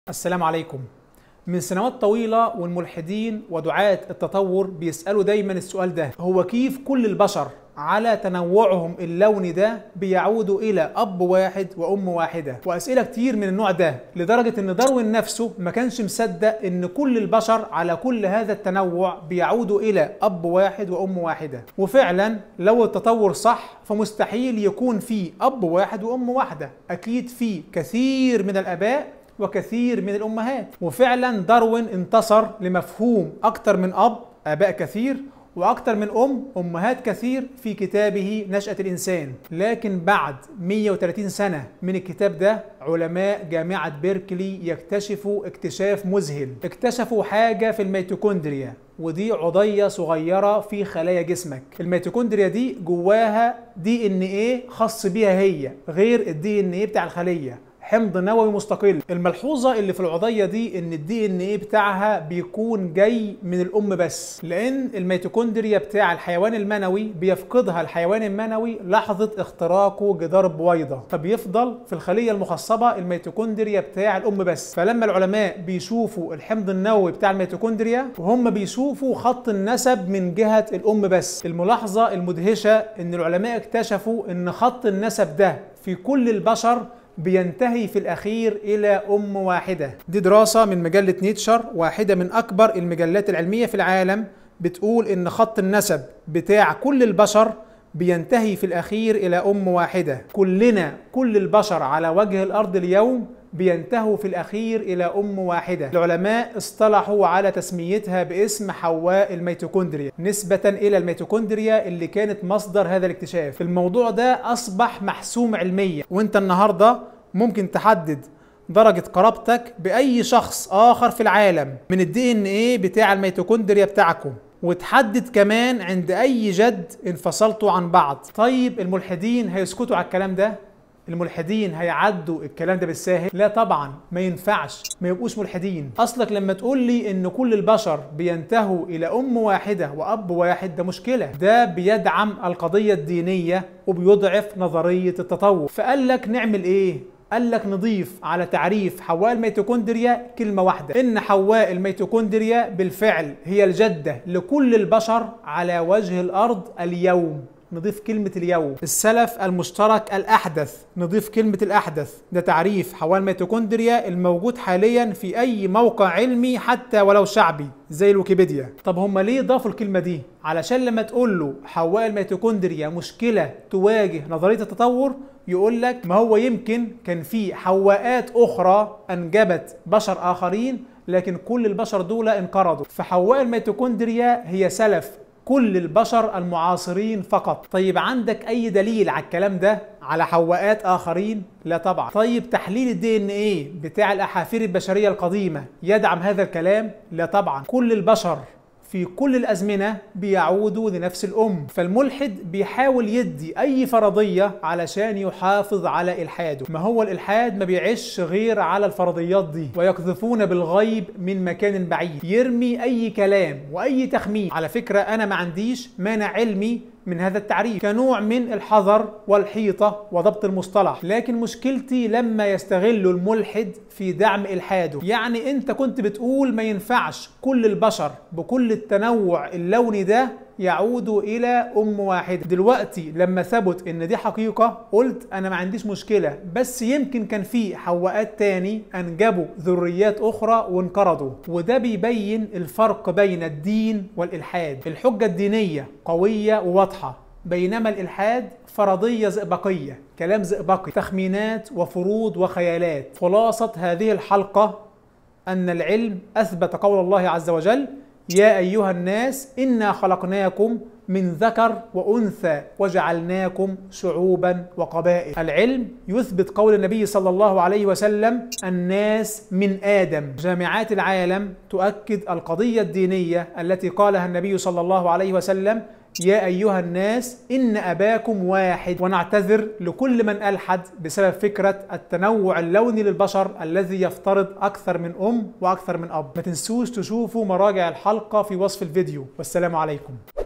السلام عليكم من سنوات طويلة والملحدين ودعاة التطور بيسألوا دايما السؤال ده هو كيف كل البشر على تنوعهم اللوني ده بيعودوا إلى أب واحد وأم واحدة وأسئلة كتير من النوع ده لدرجة إن داروين نفسه ما كانش مصدق إن كل البشر على كل هذا التنوع بيعودوا إلى أب واحد وأم واحدة وفعلا لو التطور صح فمستحيل يكون في أب واحد وأم واحدة أكيد في كثير من الآباء وكثير من الامهات وفعلا داروين انتصر لمفهوم اكتر من اب اباء كثير واكتر من ام امهات كثير في كتابه نشأة الانسان لكن بعد 130 سنة من الكتاب ده علماء جامعة بيركلي يكتشفوا اكتشاف مذهل اكتشفوا حاجة في الميتوكوندريا ودي عضية صغيرة في خلايا جسمك الميتوكوندريا دي جواها دي ان ايه خاص بيها هي غير الدي ان ايه بتاع الخلية حمض نووي مستقل الملحوظه اللي في العضيه دي ان الدي ان ايه بتاعها بيكون جاي من الام بس لان الميتوكوندريا بتاع الحيوان المنوي بيفقدها الحيوان المنوي لحظه اختراقه جدار البويضه فبيفضل في الخليه المخصبه الميتوكوندريا بتاع الام بس فلما العلماء بيشوفوا الحمض النووي بتاع الميتوكوندريا وهم بيشوفوا خط النسب من جهه الام بس الملاحظه المدهشه ان العلماء اكتشفوا ان خط النسب ده في كل البشر بينتهي في الأخير إلى أم واحدة دي دراسة من مجلة نيتشر واحدة من أكبر المجلات العلمية في العالم بتقول إن خط النسب بتاع كل البشر بينتهي في الأخير إلى أم واحدة كلنا كل البشر على وجه الأرض اليوم بينتهوا في الأخير إلى أم واحدة العلماء اصطلحوا على تسميتها باسم حواء الميتوكوندريا نسبة إلى الميتوكوندريا اللي كانت مصدر هذا الاكتشاف الموضوع ده أصبح محسوم علميا وانت النهاردة ممكن تحدد درجة قرابتك بأي شخص آخر في العالم من الدي ان ايه بتاع الميتوكوندريا بتاعكم وتحدد كمان عند أي جد انفصلتوا عن بعض طيب الملحدين هيسكتوا على الكلام ده الملحدين هيعدوا الكلام ده بالساهل لا طبعا ما ينفعش ما يبقوش ملحدين اصلك لما تقول لي ان كل البشر بينتهوا الى ام واحده واب واحد ده مشكله ده بيدعم القضيه الدينيه وبيضعف نظريه التطور فقال لك نعمل ايه قال لك نضيف على تعريف حواء الميتوكوندريا كلمة واحدة إن حواء الميتوكوندريا بالفعل هي الجدة لكل البشر على وجه الأرض اليوم نضيف كلمة اليوم السلف المشترك الأحدث نضيف كلمة الأحدث ده تعريف حواء الميتوكوندريا الموجود حاليا في أي موقع علمي حتى ولو شعبي زي الويكيبيديا طب هم ليه ضافوا الكلمة دي علشان لما تقول له حواء الميتوكوندريا مشكلة تواجه نظرية التطور يقول لك ما هو يمكن كان في حواءات أخرى أنجبت بشر آخرين لكن كل البشر دول انقرضوا فحواء الميتوكوندريا هي سلف كل البشر المعاصرين فقط طيب عندك اي دليل على الكلام ده على حواءات اخرين لا طبعا طيب تحليل الدي ان ايه بتاع الاحافير البشريه القديمه يدعم هذا الكلام لا طبعا كل البشر في كل الأزمنة بيعودوا لنفس الأم فالملحد بيحاول يدي أي فرضية علشان يحافظ على إلحاده ما هو الإلحاد ما بيعيش غير على الفرضيات دي ويقذفون بالغيب من مكان بعيد يرمي أي كلام وأي تخمين على فكرة أنا ما عنديش مانع علمي من هذا التعريف كنوع من الحذر والحيطة وضبط المصطلح لكن مشكلتي لما يستغل الملحد في دعم إلحاده يعني أنت كنت بتقول ما ينفعش كل البشر بكل التنوع اللوني ده يعودوا الى ام واحده دلوقتي لما ثبت ان دي حقيقه قلت انا ما عنديش مشكله بس يمكن كان في حواءات تاني انجبوا ذريات اخرى وانقرضوا وده بيبين الفرق بين الدين والالحاد الحجه الدينيه قويه وواضحه بينما الالحاد فرضيه زئبقيه كلام زئبقي تخمينات وفروض وخيالات خلاصه هذه الحلقه ان العلم اثبت قول الله عز وجل يا أيها الناس إنا خلقناكم من ذكر وأنثى وجعلناكم شعوبا وقبائل العلم يثبت قول النبي صلى الله عليه وسلم الناس من آدم جامعات العالم تؤكد القضية الدينية التي قالها النبي صلى الله عليه وسلم يا أيها الناس إن أباكم واحد ونعتذر لكل من ألحد بسبب فكرة التنوع اللوني للبشر الذي يفترض أكثر من أم وأكثر من أب ما تنسوش تشوفوا مراجع الحلقة في وصف الفيديو والسلام عليكم